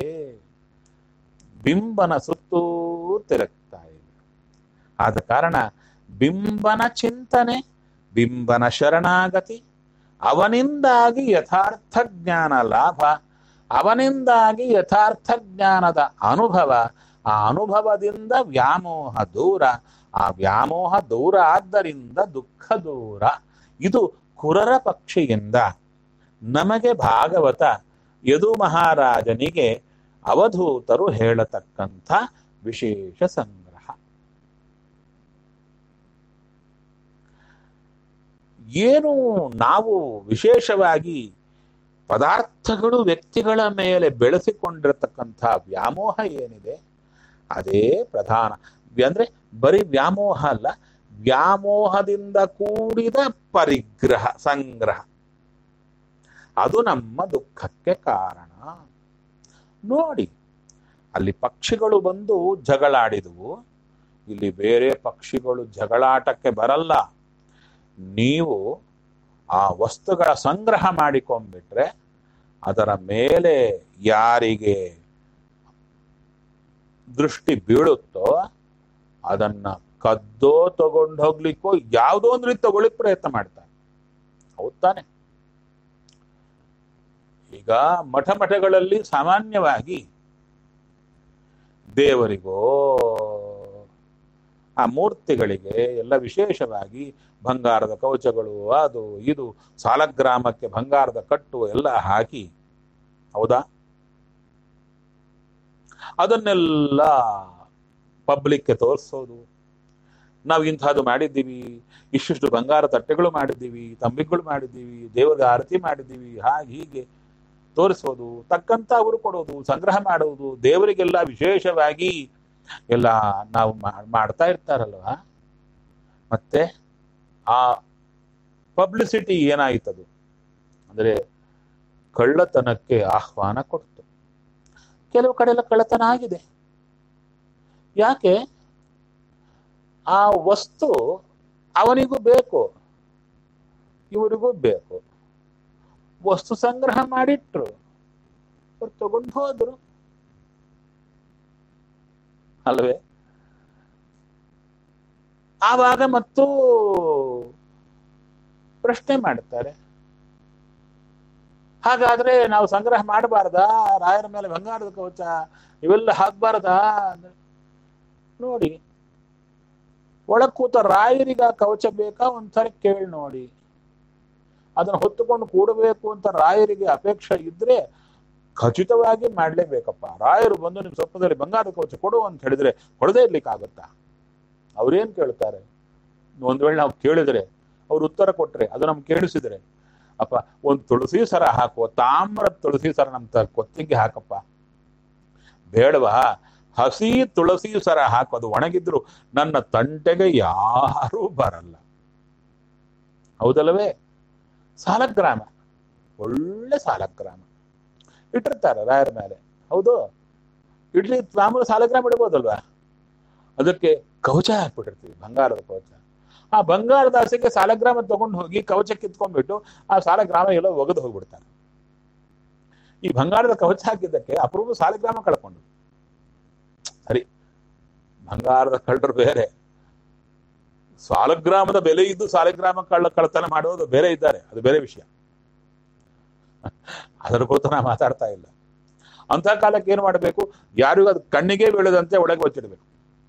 [SPEAKER 1] ಬಿಂಬನ ಸುತ್ತೂ ತಿರುಗ್ತಾ ಇದೆ ಆದ ಕಾರಣ ಬಿಂಬನ ಚಿಂತನೆ ಬಿಂಬನ ಶರಣಾಗತಿ ಅವನಿಂದಾಗಿ ಯಥಾರ್ಥ ಜ್ಞಾನ ಲಾಭ ಅವನಿಂದಾಗಿ ಯಥಾರ್ಥ ಜ್ಞಾನದ ಅನುಭವ ಆ ಅನುಭವದಿಂದ ವ್ಯಾಮೋಹ ದೂರ ಆ ವ್ಯಾಮೋಹ ದೂರ ಆದ್ದರಿಂದ ದುಃಖ ದೂರ ಇದು ಕುರರ ಪಕ್ಷಿಯಿಂದ ನಮಗೆ ಭಾಗವತ ಯದು ಮಹಾರಾಜನಿಗೆ ಅವಧೂತರು ಹೇಳತಕ್ಕಂಥ ವಿಶೇಷ ಸಂಗ್ರಹ ಏನು ನಾವು ವಿಶೇಷವಾಗಿ ಪದಾರ್ಥಗಳು ವ್ಯಕ್ತಿಗಳ ಮೇಲೆ ಬೆಳೆಸಿಕೊಂಡಿರತಕ್ಕಂಥ ವ್ಯಾಮೋಹ ಏನಿದೆ ಅದೇ ಪ್ರಧಾನ ಅಂದ್ರೆ ಬರೀ ವ್ಯಾಮೋಹ ಅಲ್ಲ ವ್ಯಾಮೋಹದಿಂದ ಕೂಡಿದ ಪರಿಗ್ರಹ ಸಂಗ್ರಹ ಅದು ನಮ್ಮ ದುಃಖಕ್ಕೆ ಕಾರಣ ನೋಡಿ ಅಲ್ಲಿ ಪಕ್ಷಿಗಳು ಬಂದು ಜಗಳಾಡಿದವು ಇಲ್ಲಿ ಬೇರೆ ಪಕ್ಷಿಗಳು ಜಗಳಾಟಕ್ಕೆ ಬರಲ್ಲ ನೀವು ಆ ವಸ್ತುಗಳ ಸಂಗ್ರಹ ಮಾಡಿಕೊಂಡ್ಬಿಟ್ರೆ ಅದರ ಮೇಲೆ ಯಾರಿಗೆ ದೃಷ್ಟಿ ಬೀಳುತ್ತೋ ಅದನ್ನ ಕದ್ದೋ ತಗೊಂಡು ಹೋಗ್ಲಿಕ್ಕೋ ಯಾವುದೋ ಒಂದು ರೀತಿ ತಗೊಳ್ಳಿಕ್ ಪ್ರಯತ್ನ ಮಾಡ್ತಾರೆ ಹೌದ್ ತಾನೆ ಈಗ ಮಠ ಮಠಗಳಲ್ಲಿ ಸಾಮಾನ್ಯವಾಗಿ ದೇವರಿಗೋ ಆ ಮೂರ್ತಿಗಳಿಗೆ ಎಲ್ಲ ವಿಶೇಷವಾಗಿ ಬಂಗಾರದ ಕವಚಗಳು ಅದು ಇದು ಸಾಲಗ್ರಾಮಕ್ಕೆ ಬಂಗಾರದ ಕಟ್ಟು ಎಲ್ಲ ಹಾಕಿ ಹೌದಾ ಅದನ್ನೆಲ್ಲ ಪಬ್ಲಿಕ್ಗೆ ತೋರಿಸೋದು ನಾವು ಇಂಥದ್ದು ಮಾಡಿದ್ದೀವಿ ಇಷ್ಟಿಷ್ಟು ಬಂಗಾರ ತಟ್ಟೆಗಳು ಮಾಡಿದ್ದೀವಿ ತಂಬಿಗಳು ಮಾಡಿದ್ದೀವಿ ದೇವರಿಗೆ ಆರತಿ ಮಾಡಿದ್ದೀವಿ ಹಾಗೆ ಹೀಗೆ ತೋರಿಸೋದು ತಕ್ಕಂತ ಅವರು ಕೊಡೋದು ಸಂಗ್ರಹ ಮಾಡುವುದು ದೇವರಿಗೆಲ್ಲ ವಿಶೇಷವಾಗಿ ಎಲ್ಲ ನಾವು ಮಾ- ಮಾಡ್ತಾ ಇರ್ತಾರಲ್ವಾ ಮತ್ತೆ ಆ ಪಬ್ಲಿಸಿಟಿ ಏನಾಯ್ತದು ಅಂದ್ರೆ ಕಳ್ಳತನಕ್ಕೆ ಆಹ್ವಾನ ಕೊಡ್ತು ಕೆಲವು ಕಡೆ ಎಲ್ಲ ಕಳ್ಳತನ ಆಗಿದೆ ಯಾಕೆ ಆ ವಸ್ತು ಅವನಿಗೂ ಬೇಕು ಇವರಿಗೂ ಬೇಕು ವಸ್ತು ಸಂಗ್ರಹ ಮಾಡಿಟ್ರು ಅವ್ರು ತಗೊಂಡು ಹೋದ್ರು ಅಲ್ವೇ ಆವಾಗ ಮತ್ತು ಪ್ರಶ್ನೆ ಮಾಡ್ತಾರೆ ಹಾಗಾದ್ರೆ ನಾವು ಸಂಗ್ರಹ ಮಾಡಬಾರ್ದಾ ರಾಯರ ಮೇಲೆ ಬಂಗಾರದ ಕವಚ ಇವೆಲ್ಲ ಹಾಕ್ಬಾರ್ದಾ ಅಂದ್ರೆ, ನೋಡಿ ಒಳಗ್ ಕೂತ ರಾಯರಿಗೆ ಆ ಕವಚ ಬೇಕಾ ಒಂದ್ಸರಿ ಕೇಳಿ ನೋಡಿ ಅದನ್ನ ಹೊತ್ತುಕೊಂಡು ಕೂಡಬೇಕು ಅಂತ ರಾಯರಿಗೆ ಅಪೇಕ್ಷೆ ಇದ್ರೆ ಖಚಿತವಾಗಿ ಮಾಡ್ಲೇಬೇಕಪ್ಪ ರಾಯರು ಬಂದು ನಿಮ್ ಸ್ವಪ್ನದಲ್ಲಿ ಬಂಗಾರದ ಕವಚ ಕೊಡು ಅಂತ ಹೇಳಿದ್ರೆ ಹೊಡೆದೇ ಇರ್ಲಿಕ್ಕಾಗತ್ತಾ ಅವ್ರೇನ್ ಕೇಳ್ತಾರೆ ಒಂದ್ ವೇಳೆ ನಾವು ಕೇಳಿದ್ರೆ ಅವ್ರು ಉತ್ತರ ಕೊಟ್ರೆ ಅದು ನಮ್ಗೆ ಕೇಳಿಸಿದ್ರೆ ಅಪ್ಪ ಒಂದು ತುಳಸಿ ಸರ ಹಾಕುವ ತಾಮ್ರ ತುಳಸಿ ಸರ ನಮ್ ತ- ಕೊತ್ತಿಗೆ ಹಾಕಪ್ಪ ಬೇಡವಾ ಹಸಿ ತುಳಸಿ ಸರ ಹಾಕು ಅದು ಒಣಗಿದ್ರು ನನ್ನ ತಂಟೆಗೆ ಯಾರೂ ಬರಲ್ಲ ಹೌದಲ್ಲವೇ ಸಾಲಗ್ರಾಮ ಒಳ್ಳೆ ಸಾಲಗ್ರಾಮ ಇಟ್ಟಿರ್ತಾರೆ ರಾಯರ ಮೇಲೆ ಹೌದು ಇಡ್ಲಿ ಮಾಮೂಲು ಸಾಲಗ್ರಾಮ ಇಡ್ಬೋದಲ್ವಾ ಅದಕ್ಕೆ ಕವಚ ಹಾಕ್ಬಿಟ್ಟಿರ್ತೀವಿ ಬಂಗಾರದ ಕವಚ ಆ ಬಂಗಾರದ ಆಸೆಗೆ ಸಾಲಗ್ರಾಮ ತಗೊಂಡು ಹೋಗಿ ಕವಚ ಕಿತ್ಕೊಂಡ್ಬಿಟ್ಟು ಆ ಸಾಲಗ್ರಾಮ ಎಲ್ಲ ಒಗೆದು ಹೋಗ್ಬಿಡ್ತಾರೆ ಈ ಬಂಗಾರದ ಕವಚ ಹಾಕಿದ್ದಕ್ಕೆ ಅಪರೂಪ ಸಾಲಗ್ರಾಮ ಕಳ್ಕೊಂಡು ಸರಿ ಬಂಗಾರದ ಕಳ್ಳರು ಬೇರೆ ಸಾಲಗ್ರಾಮದ ಬೆಲೆ ಇದ್ದು ಸಾಲಗ್ರಾಮ ಕಳ್ಳ ಕಳ್ಳತನ ಮಾಡೋದು ಬೇರೆ ಇದ್ದಾರೆ ಅದು ಬೇರೆ ವಿಷಯ ಅದರ ಕುರಿತು ನಾ ಮಾತಾಡ್ತಾ ಇಲ್ಲ ಅಂತ ಕಾಲಕ್ಕೆ ಏನು ಮಾಡಬೇಕು ಯಾರಿಗೂ ಅದು ಕಣ್ಣಿಗೆ ಬೀಳದಂತೆ ಒಳಗೆ ಬಚ್ಚಿಡ್ಬೇಕು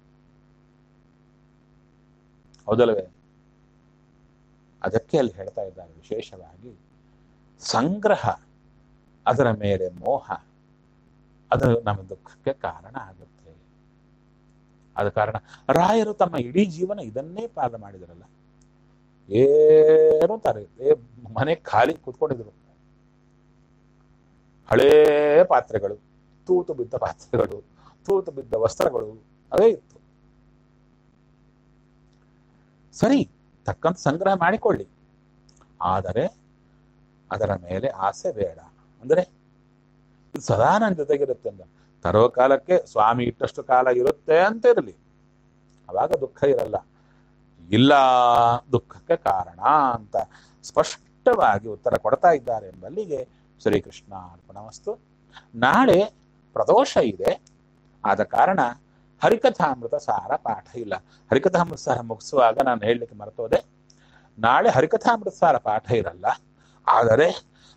[SPEAKER 1] ಹೌದಲ್ವೇ ಅದಕ್ಕೆ ಅಲ್ಲಿ ಹೇಳ್ತಾ ಇದ್ದಾರೆ ವಿಶೇಷವಾಗಿ ಸಂಗ್ರಹ ಅದರ ಮೇಲೆ ಮೋಹ ಅದು ನಮ್ಮ ದುಃಖಕ್ಕೆ ಕಾರಣ ಆಗುತ್ತೆ ಆದ ಕಾರಣ ರಾಯರು ತಮ್ಮ ಇಡೀ ಜೀವನ ಇದನ್ನೇ ಪಾಲನೆ ಮಾಡಿದರಲ್ಲ ಏನು ತಾರೆ ಏ ಮನೆ ಖಾಲಿ ಕೂತ್ಕೊಂಡಿದ್ರು ಹಳೇ ಪಾತ್ರೆಗಳು ತೂತು ಬಿದ್ದ ಪಾತ್ರೆಗಳು ತೂತು ಬಿದ್ದ ವಸ್ತ್ರಗಳು ಅದೇ ಇತ್ತು ಸರಿ ತಕ್ಕಂತ ಸಂಗ್ರಹ ಮಾಡಿಕೊಳ್ಳಿ ಆದರೆ ಅದರ ಮೇಲೆ ಆಸೆ ಬೇಡ ಅಂದ್ರೆ ಇದು ಸದಾ ನನ್ನ ಜೊತೆಗಿರುತ್ತೆ ಅಂದ ತರೋ ಕಾಲಕ್ಕೆ ಸ್ವಾಮಿ ಇಟ್ಟಷ್ಟು ಕಾಲ ಇರುತ್ತೆ ಅಂತ ಇರಲಿ ಅವಾಗ ದುಃಖ ಇರಲ್ಲ ಇಲ್ಲ ದುಃಖಕ್ಕೆ ಕಾರಣ ಅಂತ ಸ್ಪಷ್ಟವಾಗಿ ಉತ್ತರ ಕೊಡ್ತಾ ಇದ್ದಾರೆ ಎಂಬಲ್ಲಿಗೆ ಶ್ರೀಕೃಷ್ಣ ಅರ್ಪಣಮಸ್ತು ನಾಳೆ ಪ್ರದೋಷ ಇದೆ ಆದ ಕಾರಣ ಹರಿಕಥಾಮೃತ ಸಾರ ಪಾಠ ಇಲ್ಲ ಹರಿಕಥಾಮೃತ ಸಾರ ಮುಗಿಸುವಾಗ ನಾನು ಹೇಳಲಿಕ್ಕೆ ಮರ್ತೋದೆ ನಾಳೆ ಹರಿಕಥಾಮೃತ ಸಾರ ಪಾಠ ಇರಲ್ಲ ಆದರೆ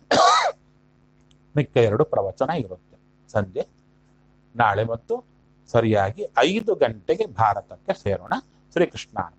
[SPEAKER 1] ಮಿಕ್ಕ ಎರಡು ಪ್ರವಚನ ಇರುತ್ತೆ ಸಂಜೆ ನಾಳೆ ಮತ್ತು ಸರಿಯಾಗಿ ಐದು ಗಂಟೆಗೆ ಭಾರತಕ್ಕೆ ಸೇರೋಣ ಶ್ರೀಕೃಷ್ಣ